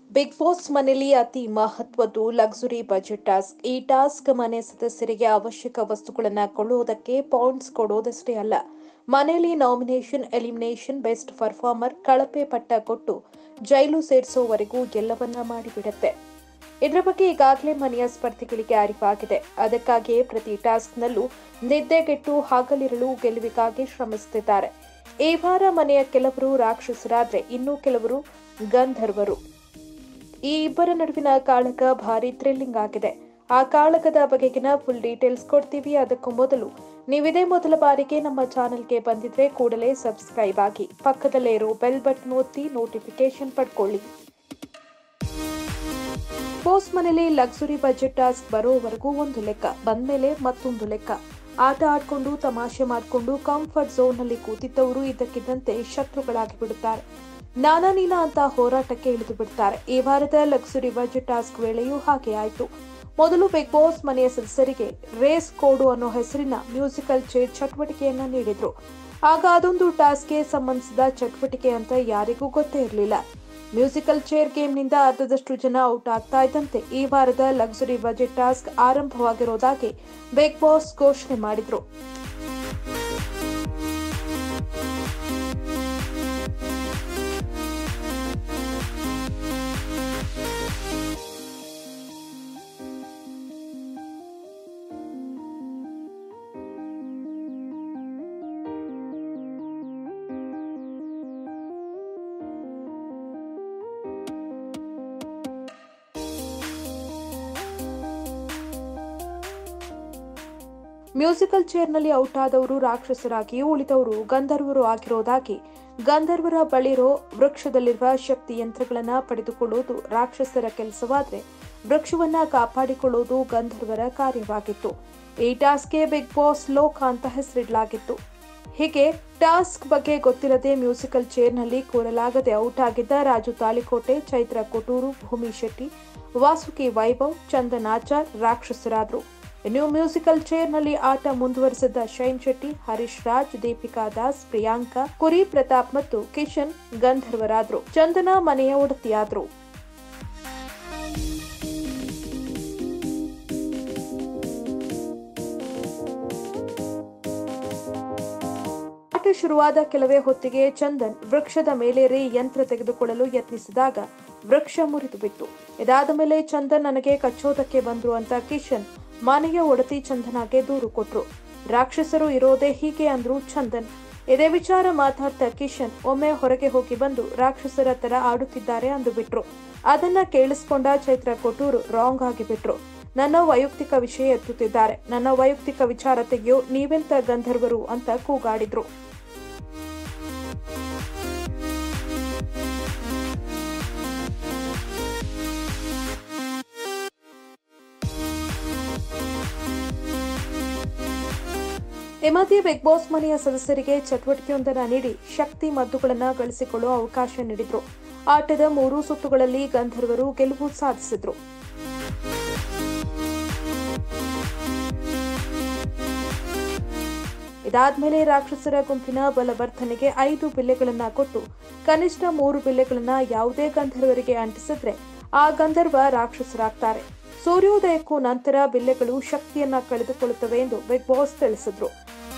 big boss ಮನೆಯಲ್ಲಿ ಅತಿ ಮಹತ್ವದ್ದು ಲಕ್ಸುರಿ ಬಜೆಟ್ ಟಾಸ್ಕ್ ಈ ಟಾಸ್ಕ್ ಮನೆ ಸದಸ್ಯರಿಗೆ ಅವಶ್ಯಕ ವಸ್ತುಗಳನ್ನು ಕೊಳ್ಳುವುದಕ್ಕೆ ಪಾಯಿಂಟ್ಸ್ ಕೊಡೋದಷ್ಟೇ ಅಲ್ಲ ಮನೆಯಲ್ಲಿ ನಾಮಿನೇಷನ್ ಎಲಿಮಿನೇಷನ್ ಬೆಸ್ಟ್ ಪರ್ಫಾರ್ಮರ್ ಕಳಪೆ ಪಟ್ಟ ಕೊಟ್ಟು ಜೈಲು ಸೇರಿಸೋವರೆಗೂ ಎಲ್ಲವನ್ನ ಮಾಡಿಬಿಡುತ್ತೆ ಇದರ ಬಗ್ಗೆ ಈಗಾಗಲೇ ಮನೆಯ ಸ್ಪರ್ಧಿಗಳಿಗೆ ಅರಿವಾಗಿದೆ ಅದಕ್ಕಾಗಿಯೇ ಪ್ರತಿ ಟಾಸ್ಕ್ನಲ್ಲೂ ನಿದ್ದೆಗೆಟ್ಟು ಹಗಲಿರಲು ಗೆಲುವಿಗಾಗಿ ಶ್ರಮಿಸುತ್ತಿದ್ದಾರೆ ಈ ವಾರ ಮನೆಯ ಕೆಲವರು ರಾಕ್ಷಸರಾದ್ರೆ ಇನ್ನು ಕೆಲವರು ಗಂಧರ್ವರು ಈ ಇಬ್ಬರ ನಡುವಿನ ಕಾಳಗ ಭಾರಿ ಥ್ರಿಲ್ಲಿಂಗ್ ಆಗಿದೆ ಆ ಕಾಳಗದ ಬಗೆಗಿನ ಫುಲ್ ಡೀಟೇಲ್ಸ್ ಕೊಡ್ತೀವಿ ಅದಕ್ಕೂ ಮೊದಲು ನೀವಿದೇ ಮೊದಲ ಬಾರಿಗೆ ನಮ್ಮ ಚಾನೆಲ್ಗೆ ಬಂದಿದ್ರೆ ಕೂಡಲೇ ಸಬ್ಸ್ಕ್ರೈಬ್ ಆಗಿ ಪಕ್ಕದಲ್ಲೇ ಇರೋ ಬೆಲ್ ಬಟನ್ ಒತ್ತಿ ನೋಟಿಫಿಕೇಶನ್ ಪಡ್ಕೊಳ್ಳಿ ಪೋಸ್ ಮನೇಲಿ ಲಕ್ಸುರಿ ಬಜೆಟ್ ಟಾಸ್ಕ್ ಬರೋವರೆಗೂ ಒಂದು ಲೆಕ್ಕ ಬಂದ್ಮೇಲೆ ಮತ್ತೊಂದು ಲೆಕ್ಕ ಆಟ ಆಡ್ಕೊಂಡು ತಮಾಷೆ ಮಾಡಿಕೊಂಡು ಕಂಫರ್ಟ್ ಝೋನ್ ನಲ್ಲಿ ಕೂತಿದ್ದವರು ಇದ್ದಕ್ಕಿದ್ದಂತೆ ಶತ್ರುಗಳಾಗಿ ಬಿಡುತ್ತಾರೆ ನಾನಾ ನೀನಾ ಅಂತ ಹೋರಾಟಕ್ಕೆ ಇಳಿದು ಬಿಡ್ತಾರೆ ಈ ವಾರದ ಲಕ್ಸುರಿ ಬಜೆಟ್ ಟಾಸ್ಕ್ ವೇಳೆಯೂ ಹಾಗೆ ಆಯ್ತು ಮೊದಲು ಬಿಗ್ ಬಾಸ್ ಮನೆಯ ಸದಸ್ಯರಿಗೆ ರೇಸ್ ಕೋಡು ಅನ್ನೋ ಹೆಸರಿನ ಮ್ಯೂಸಿಕಲ್ ಚೇರ್ ಚಟುವಟಿಕೆಯನ್ನ ನೀಡಿದ್ರು ಆಗ ಅದೊಂದು ಟಾಸ್ಕ್ಗೆ ಸಂಬಂಧಿಸಿದ ಚಟುವಟಿಕೆ ಅಂತ ಯಾರಿಗೂ ಗೊತ್ತೇ ಇರಲಿಲ್ಲ ಮ್ಯೂಸಿಕಲ್ ಚೇರ್ ಗೇಮ್ನಿಂದ ಅರ್ಧದಷ್ಟು ಜನ ಔಟ್ ಆಗ್ತಾ ಇದ್ದಂತೆ ಈ ವಾರದ ಲಕ್ಸುರಿ ಬಜೆಟ್ ಟಾಸ್ಕ್ ಆರಂಭವಾಗಿರೋದಾಗಿ ಬಿಗ್ ಬಾಸ್ ಘೋಷಣೆ ಮಾಡಿದ್ರು ಮ್ಯೂಸಿಕಲ್ ಚೇರ್ನಲ್ಲಿ ಔಟ್ ಆದವರು ರಾಕ್ಷಸರಾಗಿಯೂ ಉಳಿದವರು ಗಂಧರ್ವರು ಆಗಿರೋದಾಗಿ ಗಂಧರ್ವರ ಬಳಿರೋ ವೃಕ್ಷದಲ್ಲಿರುವ ಶಕ್ತಿ ಯಂತ್ರಗಳನ್ನ ಪಡೆದುಕೊಳ್ಳುವುದು ರಾಕ್ಷಸರ ಕೆಲಸವಾದ್ರೆ ವೃಕ್ಷವನ್ನ ಕಾಪಾಡಿಕೊಳ್ಳುವುದು ಗಂಧರ್ವರ ಕಾರ್ಯವಾಗಿತ್ತು ಈ ಟಾಸ್ಕ್ಗೆ ಬಿಗ್ ಬಾಸ್ ಲೋಕ ಅಂತ ಹೆಸರಿಡಲಾಗಿತ್ತು ಹೀಗೆ ಟಾಸ್ಕ್ ಬಗ್ಗೆ ಗೊತ್ತಿರದೆ ಮ್ಯೂಸಿಕಲ್ ಚೇರ್ನಲ್ಲಿ ಕೂರಲಾಗದೆ ಔಟ್ ಆಗಿದ್ದ ರಾಜು ತಾಳಿಕೋಟೆ ಚೈತ್ರ ಕೊಟೂರು ಭೂಮಿ ಶೆಟ್ಟಿ ವಾಸುಕಿ ವೈಭವ್ ಚಂದನ್ ಆಚಾರ್ ರಾಕ್ಷಸರಾದ್ರು ಇನ್ನು ಮ್ಯೂಸಿಕಲ್ ಚೇರ್ನಲ್ಲಿ ಆಟ ಮುಂದುವರೆಸಿದ ಶೈನ್ ಶೆಟ್ಟಿ ಹರೀಶ್ ರಾಜ್ ದೀಪಿಕಾ ದಾಸ್ ಪ್ರಿಯಾಂಕಾ ಕುರಿ ಪ್ರತಾಪ್ ಮತ್ತು ಕಿಶನ್ ಗಂಧರ್ವರಾದ್ರು ಚಂದನ ಮನೆಯ ಒಡತಿಯಾದ್ರು ಆಟ ಶುರುವಾದ ಕೆಲವೇ ಹೊತ್ತಿಗೆ ಚಂದನ್ ವೃಕ್ಷದ ಮೇಲೇರಿ ಯಂತ್ರ ತೆಗೆದುಕೊಳ್ಳಲು ಯತ್ನಿಸಿದಾಗ ವೃಕ್ಷ ಮುರಿದು ಬಿತ್ತು ಇದಾದ ಮೇಲೆ ಚಂದನ್ ನನಗೆ ಕಚ್ಚೋದಕ್ಕೆ ಬಂದ್ರು ಅಂತ ಕಿಶನ್ ಮನೆಯ ಒಡತಿ ಚಂದನಾಗೆ ದೂರು ಕೊಟ್ರು ರಾಕ್ಷಸರು ಇರೋದೇ ಹೀಗೆ ಅಂದ್ರು ಚಂದನ್ ಇದೇ ವಿಚಾರ ಮಾತಾಡ್ತಾ ಕಿಶನ್ ಒಮ್ಮೆ ಹೊರಗೆ ಹೋಗಿ ಬಂದು ರಾಕ್ಷಸರ ತರ ಆಡುತ್ತಿದ್ದಾರೆ ಅಂದು ಬಿಟ್ರು ಅದನ್ನ ಕೇಳಿಸ್ಕೊಂಡ ಚೈತ್ರ ಕೊಟ್ಟೂರು ರಾಂಗ್ ಆಗಿ ಬಿಟ್ರು ನನ್ನ ವೈಯಕ್ತಿಕ ವಿಷಯ ಎತ್ತುತ್ತಿದ್ದಾರೆ ನನ್ನ ವೈಯಕ್ತಿಕ ವಿಚಾರ ತೆಗೆಯೋ ನೀವೆಂತ ಗಂಧರ್ವರು ಅಂತ ಕೂಗಾಡಿದ್ರು ಈ ಮಧ್ಯೆ ಬಿಗ್ ಬಾಸ್ ಮನೆಯ ಸದಸ್ಯರಿಗೆ ಚಟುವಟಿಕೆಯೊಂದನ್ನು ನೀಡಿ ಶಕ್ತಿ ಮದ್ದುಗಳನ್ನು ಗಳಿಸಿಕೊಳ್ಳುವ ಅವಕಾಶ ನೀಡಿದ್ರು ಆಟದ ಮೂರೂ ಸುತ್ತುಗಳಲ್ಲಿ ಗಂಧರ್ವರು ಗೆಲುವು ಸಾಧಿಸಿದ್ರು ಇದಾದ್ಮೇಲೆ ರಾಕ್ಷಸರ ಗುಂಪಿನ ಬಲವರ್ಧನೆಗೆ ಐದು ಬಿಲ್ಲೆಗಳನ್ನ ಕೊಟ್ಟು ಕನಿಷ್ಠ ಮೂರು ಬಿಲ್ಲೆಗಳನ್ನ ಯಾವುದೇ ಗಂಧರ್ವರಿಗೆ ಅಂಟಿಸಿದ್ರೆ ಆ ಗಂಧರ್ವ ರಾಕ್ಷಸರಾಗ್ತಾರೆ ಸೂರ್ಯೋದಯಕ್ಕೂ ನಂತರ ಬಿಲ್ಲೆಗಳು ಶಕ್ತಿಯನ್ನ ಕಳೆದುಕೊಳ್ಳುತ್ತವೆ ಎಂದು ಬಿಗ್ ಬಾಸ್ ತಿಳಿಸಿದ್ರು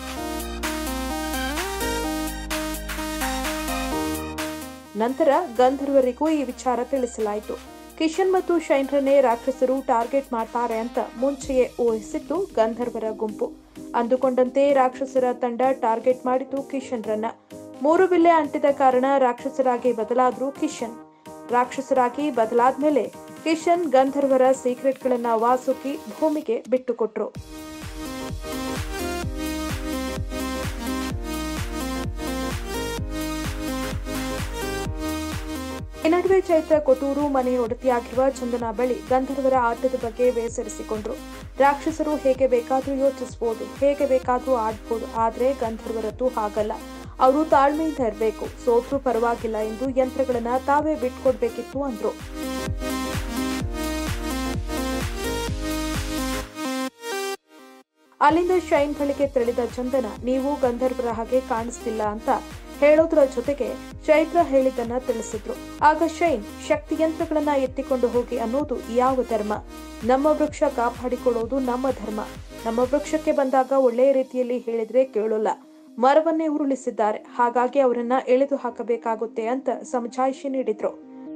ನಂತರ ಗಂಧರ್ವರಿಗೂ ಈ ವಿಚಾರ ತಿಳಿಸಲಾಯಿತು ಕಿಶನ್ ಮತ್ತು ಶೈನ್ರನ್ನೇ ರಾಕ್ಷಸರು ಟಾರ್ಗೆಟ್ ಮಾಡ್ತಾರೆ ಅಂತ ಮುಂಚೆಯೇ ಊಹಿಸಿತ್ತು ಗಂಧರ್ವರ ಗುಂಪು ಅಂದುಕೊಂಡಂತೆ ರಾಕ್ಷಸರ ತಂಡ ಟಾರ್ಗೆಟ್ ಮಾಡಿತು ಕಿಶನ್ರನ್ನ ಮೂರು ಬಿಲ್ಲೆ ಅಂಟಿದ ಕಾರಣ ರಾಕ್ಷಸರಾಗಿ ಬದಲಾದ್ರು ಕಿಶನ್ ರಾಕ್ಷಸರಾಗಿ ಬದಲಾದ್ಮೇಲೆ ಕಿಶನ್ ಗಂಧರ್ವರ ಸೀಕ್ರೆಟ್ಗಳನ್ನ ವಾಸುಕಿ ಭೂಮಿಗೆ ಬಿಟ್ಟುಕೊಟ್ರು ಈ ನಡುವೆ ಚೈತ್ರ ಕೊಟ್ಟೂರು ಮನೆಯ ಒಡತಿಯಾಗಿರುವ ಚಂದನ ಬಳಿ ಗಂಧರ್ವರ ಆಟದ ಬಗ್ಗೆ ಬೇಸರಿಸಿಕೊಂಡ್ರು ರಾಕ್ಷಸರು ಹೇಗೆ ಬೇಕಾದ್ರೂ ಯೋಚಿಸಬಹುದು ಹೇಗೆ ಬೇಕಾದ್ರೂ ಆಡ್ಬೋದು ಆದ್ರೆ ಗಂಧರ್ವರದ್ದು ಹಾಗಲ್ಲ ಅವರು ತಾಳ್ಮೆಯಿಂದ ಇರಬೇಕು ಸೋತ್ರು ಪರವಾಗಿಲ್ಲ ಎಂದು ಯಂತ್ರಗಳನ್ನ ತಾವೇ ಬಿಟ್ಕೊಡ್ಬೇಕಿತ್ತು ಅಂದ್ರು ಅಲ್ಲಿಂದ ಶೈನ್ ಬಳಿಗೆ ತೆರಳಿದ ಚಂದನ ನೀವು ಗಂಧರ್ವರ ಹಾಗೆ ಕಾಣಿಸ್ತಿಲ್ಲ ಅಂತ ಹೇಳೋದ್ರ ಜೊತೆಗೆ ಚೈತ್ರ ಹೇಳಿದ್ದನ್ನ ತಿಳಿಸಿದ್ರು ಆಗ ಶೈನ್ ಶಕ್ತಿ ಯಂತ್ರಗಳನ್ನ ಎತ್ತಿಕೊಂಡು ಹೋಗಿ ಅನ್ನೋದು ಯಾವ ಧರ್ಮ ನಮ್ಮ ವೃಕ್ಷ ಕಾಪಾಡಿಕೊಳ್ಳೋದು ನಮ್ಮ ಧರ್ಮ ನಮ್ಮ ವೃಕ್ಷಕ್ಕೆ ಬಂದಾಗ ಒಳ್ಳೆಯ ರೀತಿಯಲ್ಲಿ ಹೇಳಿದ್ರೆ ಕೇಳೋಲ್ಲ ಮರವನ್ನೇ ಉರುಳಿಸಿದ್ದಾರೆ ಹಾಗಾಗಿ ಅವರನ್ನ ಎಳೆದು ಹಾಕಬೇಕಾಗುತ್ತೆ ಅಂತ ಸಮಜಾಯಿಷಿ ನೀಡಿದ್ರು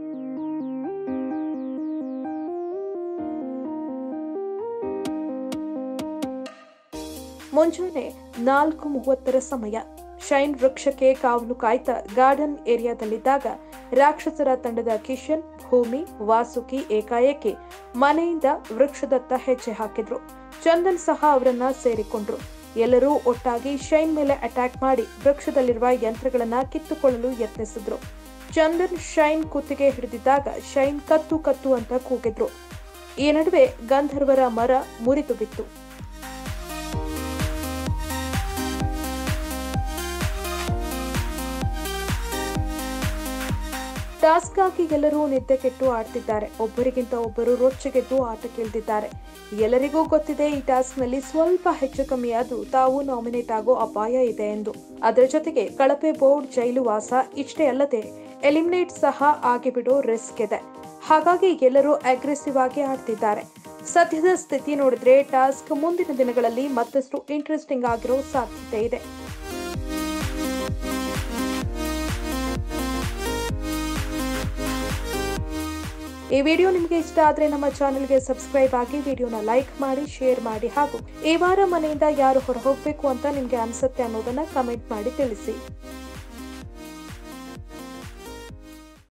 ಮುಂಜಾನೆ ನಾಲ್ಕು ಮೂವತ್ತರ ಸಮಯ ಶೈನ್ ವೃಕ್ಷಕ್ಕೆ ಕಾವಲು ಕಾಯ್ತಾ ಗಾರ್ಡನ್ ಏರಿಯಾದಲ್ಲಿದ್ದಾಗ ರಾಕ್ಷಸರ ತಂಡದ ಕಿಶನ್ ಭೂಮಿ ವಾಸುಕಿ ಏಕಾಏಕಿ ಮನೆಯಿಂದ ವೃಕ್ಷದತ್ತ ಹೆಜ್ಜೆ ಹಾಕಿದ್ರು ಚಂದನ್ ಸಹ ಅವರನ್ನ ಸೇರಿಕೊಂಡ್ರು ಎಲ್ಲರೂ ಒಟ್ಟಾಗಿ ಶೈನ್ ಮೇಲೆ ಅಟ್ಯಾಕ್ ಮಾಡಿ ವೃಕ್ಷದಲ್ಲಿರುವ ಯಂತ್ರಗಳನ್ನ ಕಿತ್ತುಕೊಳ್ಳಲು ಯತ್ನಿಸಿದ್ರು ಚಂದನ್ ಶೈನ್ ಕುತ್ತಿಗೆ ಹಿಡಿದಿದ್ದಾಗ ಶೈನ್ ಕತ್ತು ಕತ್ತು ಅಂತ ಕೂಗಿದ್ರು ಈ ನಡುವೆ ಗಂಧರ್ವರ ಮರ ಮುರಿದು ಬಿತ್ತು ಟಾಸ್ಕ್ ಆಗಿ ಎಲ್ಲರೂ ನಿದ್ದೆ ಕೆಟ್ಟು ಆಡ್ತಿದ್ದಾರೆ ಒಬ್ಬರಿಗಿಂತ ಒಬ್ಬರು ರೊಚ್ಚಿಗೆದ್ದು ಆಟಕ್ಕಿಳಿದಿದ್ದಾರೆ ಎಲ್ಲರಿಗೂ ಗೊತ್ತಿದೆ ಈ ಟಾಸ್ಕ್ ನಲ್ಲಿ ಸ್ವಲ್ಪ ಹೆಚ್ಚು ಕಮ್ಮಿಯಾದ್ರೂ ತಾವು ನಾಮಿನೇಟ್ ಆಗೋ ಅಪಾಯ ಇದೆ ಎಂದು ಅದರ ಜೊತೆಗೆ ಕಳಪೆ ಬೋರ್ಡ್ ಜೈಲು ವಾಸ ಇಷ್ಟೇ ಅಲ್ಲದೆ ಎಲಿಮಿನೇಟ್ ಸಹ ಆಗಿಬಿಡೋ ರಿಸ್ಕ್ ಇದೆ ಹಾಗಾಗಿ ಎಲ್ಲರೂ ಅಗ್ರೆಸಿವ್ ಆಗಿ ಆಡ್ತಿದ್ದಾರೆ ಸದ್ಯದ ಸ್ಥಿತಿ ನೋಡಿದ್ರೆ ಟಾಸ್ಕ್ ಮುಂದಿನ ದಿನಗಳಲ್ಲಿ ಮತ್ತಷ್ಟು ಇಂಟ್ರೆಸ್ಟಿಂಗ್ ಆಗಿರೋ ಸಾಧ್ಯತೆ ಇದೆ ಈ ವಿಡಿಯೋ ನಿಮಗೆ ಇಷ್ಟ ಆದ್ರೆ ನಮ್ಮ ಚಾನೆಲ್ಗೆ ಸಬ್ಸ್ಕ್ರೈಬ್ ಆಗಿ ವಿಡಿಯೋನ ಲೈಕ್ ಮಾಡಿ ಶೇರ್ ಮಾಡಿ ಹಾಗೂ ಈ ವಾರ ಮನೆಯಿಂದ ಯಾರು ಹೊರ ಹೋಗ್ಬೇಕು ಅಂತ ನಿಮ್ಗೆ ಅನ್ಸುತ್ತೆ ಅನ್ನೋದನ್ನ ಕಮೆಂಟ್ ಮಾಡಿ ತಿಳಿಸಿ